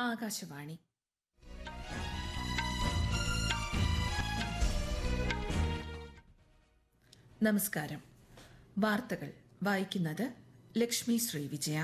ആകാശവാണി നമസ്കാരം വാർത്തകൾ വായിക്കുന്നത് ലക്ഷ്മി ശ്രീ വിജയ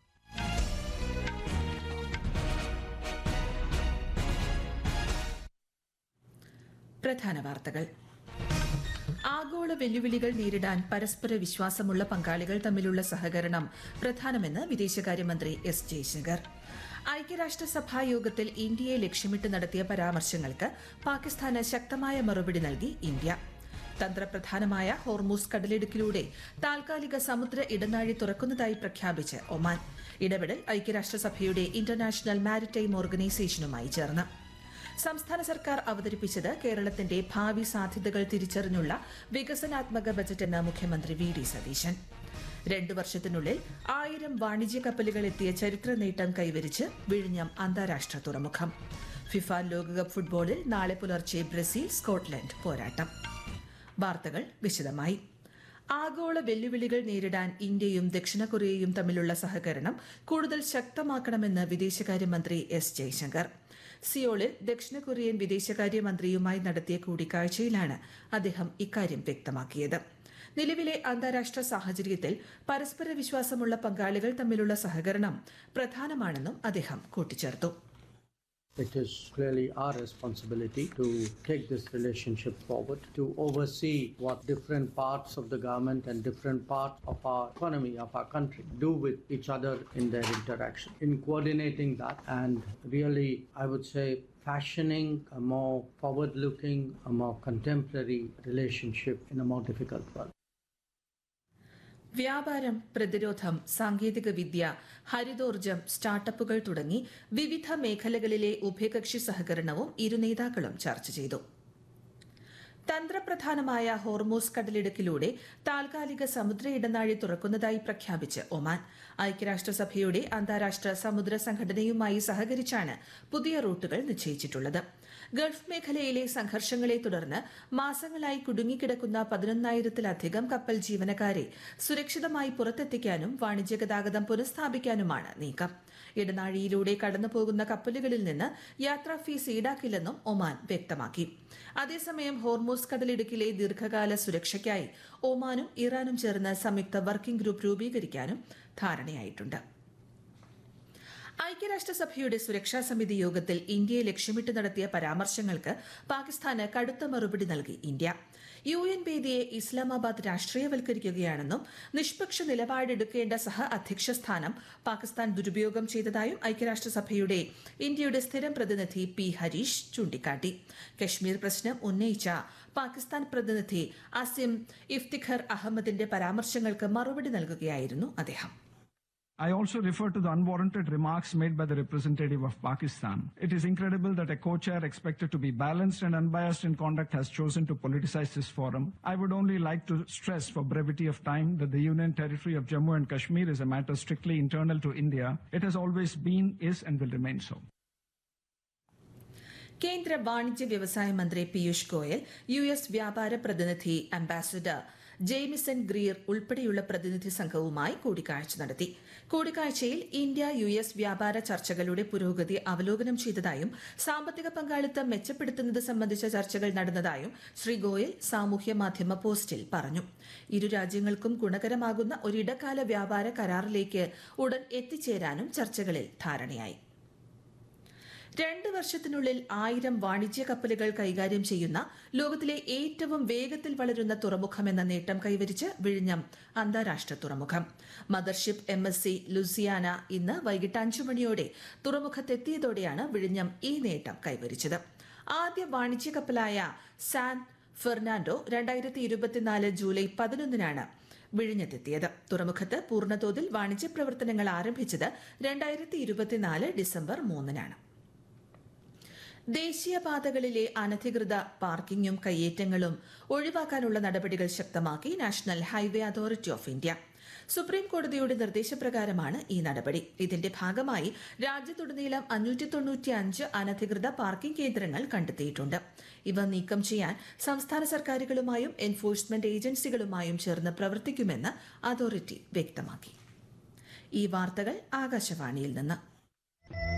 പ്രധാന വാർത്തകൾ ആഗോള വെല്ലുവിളികൾ നേരിടാൻ പരസ്പര വിശ്വാസമുള്ള പങ്കാളികൾ തമ്മിലുള്ള സഹകരണം പ്രധാനമെന്ന് വിദേശകാര്യമന്ത്രി എസ് ജയശങ്കർ ഐക്യരാഷ്ട്രസഭാ യോഗത്തിൽ ഇന്ത്യയെ ലക്ഷ്യമിട്ട് നടത്തിയ പരാമർശങ്ങൾക്ക് പാകിസ്ഥാന് ശക്തമായ മറുപടി നൽകി ഇന്ത്യ തന്ത്രപ്രധാനമായ ഹോർമൂസ് കടലിടുക്കിലൂടെ താൽക്കാലിക സമുദ്ര ഇടനാഴി തുറക്കുന്നതായി പ്രഖ്യാപിച്ച് ഒമാൻ ഇടപെടൽ ഐക്യരാഷ്ട്രസഭയുടെ ഇന്റർനാഷണൽ മാരിടൈം ഓർഗനൈസേഷനുമായി ചേർന്ന് സംസ്ഥാന സർക്കാർ അവതരിപ്പിച്ചത് കേരളത്തിന്റെ ഭാവി സാധ്യതകൾ തിരിച്ചറിഞ്ഞുള്ള വികസനാത്മക ബജറ്റെന്ന് മുഖ്യമന്ത്രി വി ഡി സതീശൻ രണ്ടു വർഷത്തിനുള്ളിൽ ആയിരം വാണിജ്യ കപ്പലുകൾ എത്തിയ ചരിത്ര നേട്ടം കൈവരിച്ച് വിഴിഞ്ഞം അന്താരാഷ്ട്ര തുറമുഖം ഫിഫ ലോകകപ്പ് ഫുട്ബോളിൽ നാളെ പുലർച്ചെ ബ്രസീൽ സ്കോട്ട്ലൻഡ് പോരാട്ടം വാർത്തകൾ വിശദമായി ആഗോള വെല്ലുവിളികൾ നേരിടാൻ ഇന്ത്യയും ദക്ഷിണ കൊറിയയും തമ്മിലുള്ള സഹകരണം കൂടുതൽ ശക്തമാക്കണമെന്ന് വിദേശകാര്യമന്ത്രി എസ് ജയശങ്കർ സിയോളിൽ ദക്ഷിണ കൊറിയൻ വിദേശകാര്യമന്ത്രിയുമായി നടത്തിയ കൂടിക്കാഴ്ചയിലാണ് അദ്ദേഹം ഇക്കാര്യം വ്യക്തമാക്കിയത് നിലവിലെ അന്താരാഷ്ട്ര സാഹചര്യത്തിൽ പരസ്പര വിശ്വാസമുള്ള പങ്കാളികൾ തമ്മിലുള്ള സഹകരണം പ്രധാനമാണെന്നും അദ്ദേഹം കൂട്ടിച്ചേർത്തു It is clearly our responsibility to take this relationship forward, to oversee what different parts of the government and different parts of our economy, of our country, do with each other in their interaction. In coordinating that and really, I would say, fashioning a more forward looking, a more contemporary relationship in a more difficult world. വ്യാപാരം പ്രതിരോധം സാങ്കേതിക വിദ്യ ഹരിതോർജ്ജം സ്റ്റാർട്ടപ്പുകൾ തുടങ്ങി വിവിധ മേഖലകളിലെ ഉഭയകക്ഷി സഹകരണവും ഇരു നേതാക്കളും ചർച്ച ചെയ്തു തന്ത്രപ്രധാനമായ ഹോർമോസ് കടലിടുക്കിലൂടെ താൽക്കാലിക സമുദ്ര ഇടനാഴി തുറക്കുന്നതായി പ്രഖ്യാപിച്ച് ഒമാൻ ഐക്യരാഷ്ട്രസഭയുടെ അന്താരാഷ്ട്ര സമുദ്ര സംഘടനയുമായി സഹകരിച്ചാണ് പുതിയ റൂട്ടുകൾ നിശ്ചയിച്ചിട്ടുള്ളത് ഗൾഫ് മേഖലയിലെ സംഘർഷങ്ങളെ തുടർന്ന് മാസങ്ങളായി കുടുങ്ങിക്കിടക്കുന്ന പതിനൊന്നായിരത്തിലധികം കപ്പൽ ജീവനക്കാരെ സുരക്ഷിതമായി പുറത്തെത്തിക്കാനും വാണിജ്യ ഗതാഗതം പുനഃസ്ഥാപിക്കാനുമാണ് നീക്കം ഇടനാഴിയിലൂടെ കടന്നുപോകുന്ന കപ്പലുകളിൽ നിന്ന് യാത്രാ ഫീസ് ഈടാക്കില്ലെന്നും ഒമാൻ വ്യക്തമാക്കി അതേസമയം ഹോർമോസ് കടലിടുക്കിലെ ദീർഘകാല സുരക്ഷയ്ക്കായി ഒമാനും ഇറാനും ചേർന്ന് സംയുക്ത വർക്കിംഗ് ഗ്രൂപ്പ് രൂപീകരിക്കാനും ധാരണയായിട്ടുണ്ട് ഐക്യരാഷ്ട്രസഭയുടെ സുരക്ഷാ സമിതി യോഗത്തിൽ ഇന്ത്യയെ ലക്ഷ്യമിട്ട് നടത്തിയ പരാമർശങ്ങൾക്ക് പാകിസ്ഥാന് കടുത്ത മറുപടി നൽകി ഇന്ത്യ യു എൻ വേദിയെ ഇസ്ലാമാബാദ് രാഷ്ട്രീയവൽക്കരിക്കുകയാണെന്നും നിഷ്പക്ഷ നിലപാടെടുക്കേണ്ട സഹ അധ്യക്ഷ സ്ഥാനം പാകിസ്ഥാൻ ദുരുപയോഗം ചെയ്തതായും ഐക്യരാഷ്ട്രസഭയുടെ ഇന്ത്യയുടെ സ്ഥിരം പ്രതിനിധി പി ഹരീഷ് ചൂണ്ടിക്കാട്ടി കശ്മീർ പ്രശ്നം ഉന്നയിച്ച പാകിസ്ഥാൻ പ്രതിനിധി അസിം ഇഫ്തിഖർ അഹമ്മദിന്റെ പരാമർശങ്ങൾക്ക് മറുപടി നൽകുകയായിരുന്നു അദ്ദേഹം I also refer to the unwarranted remarks made by the representative of Pakistan. It is incredible that a co-chair expected to be balanced and unbiased in conduct has chosen to politicize this forum. I would only like to stress for brevity of time that the Union Territory of Jammu and Kashmir is a matter strictly internal to India. It has always been, is and will remain so. കേന്ദ്ര വാണിജ്യ വ്യവസായ മന്ത്രി Piyush Goyal U S വ്യാപാര പ്രതിനിധി ambassador Jamieson Greer ഉൾപ്പെടെയുള്ള പ്രതിനിധി സംഘവുമായി കൂടിക്കാഴ്ച നടത്തി കൂടിക്കാഴ്ചയിൽ ഇന്ത്യ യു എസ് വ്യാപാര ചർച്ചകളുടെ പുരോഗതി അവലോകനം ചെയ്തതായും സാമ്പത്തിക പങ്കാളിത്തം മെച്ചപ്പെടുത്തുന്നത് സംബന്ധിച്ച ചർച്ചകൾ നടന്നതായും ശ്രീ ഗോയൽ സാമൂഹ്യ മാധ്യമ പോസ്റ്റിൽ പറഞ്ഞു ഇരു രാജ്യങ്ങൾക്കും ഗുണകരമാകുന്ന ഒരിടക്കാല വ്യാപാര കരാറിലേക്ക് ഉടൻ എത്തിച്ചേരാനും ചർച്ചകളിൽ ധാരണയായി രണ്ട് വർഷത്തിനുള്ളിൽ ആയിരം വാണിജ്യ കപ്പലുകൾ കൈകാര്യം ചെയ്യുന്ന ലോകത്തിലെ ഏറ്റവും വേഗത്തിൽ വളരുന്ന തുറമുഖമെന്ന നേട്ടം കൈവരിച്ച് വിഴിഞ്ഞം അന്താരാഷ്ട്ര തുറമുഖം mothership M S C Luciana ഇന്ന് വൈകിട്ട് അഞ്ചു മണിയോടെ തുറമുഖത്തെത്തിയതോടെയാണ് വിഴിഞ്ഞം ഈ നേട്ടം കൈവരിച്ചത് ആദ്യ വാണിജ്യ കപ്പലായ സാൻ ഫെർണാണ്ടോ രണ്ടായിരത്തി ഇരുപത്തിനാല് ജൂലൈ പതിനൊന്നിനാണ് വിഴിഞ്ഞത്തെത്തിയത് തുറമുഖത്ത് പൂർണ്ണതോതിൽ വാണിജ്യ പ്രവർത്തനങ്ങൾ ആരംഭിച്ചത് രണ്ടായിരത്തി ഇരുപത്തിനാല് ഡിസംബർ മൂന്നിനാണ് ദേശീയപാതകളിലെ അനധികൃത പാർക്കിംഗും കയ്യേറ്റങ്ങളും ഒഴിവാക്കാനുള്ള നടപടികൾ ശക്തമാക്കി national highway authority of India supreme കോടതിയുടെ നിർദ്ദേശപ്രകാരമാണ് ഈ നടപടി ഇതിന്റെ ഭാഗമായി രാജ്യത്തുടനീളം അഞ്ഞൂറ്റി തൊണ്ണൂറ്റി അഞ്ച് അനധികൃത പാർക്കിംഗ് കേന്ദ്രങ്ങൾ കണ്ടെത്തിയിട്ടുണ്ട് ഇവ നീക്കം ചെയ്യാൻ സംസ്ഥാന സർക്കാരുകളുമായും എൻഫോഴ്സ്മെന്റ് ഏജൻസികളുമായും ചേർന്ന് പ്രവർത്തിക്കുമെന്ന് അതോറിറ്റി വ്യക്തമാക്കി ഈ വാർത്തകൾ ആകാശവാണിയിൽ നിന്ന്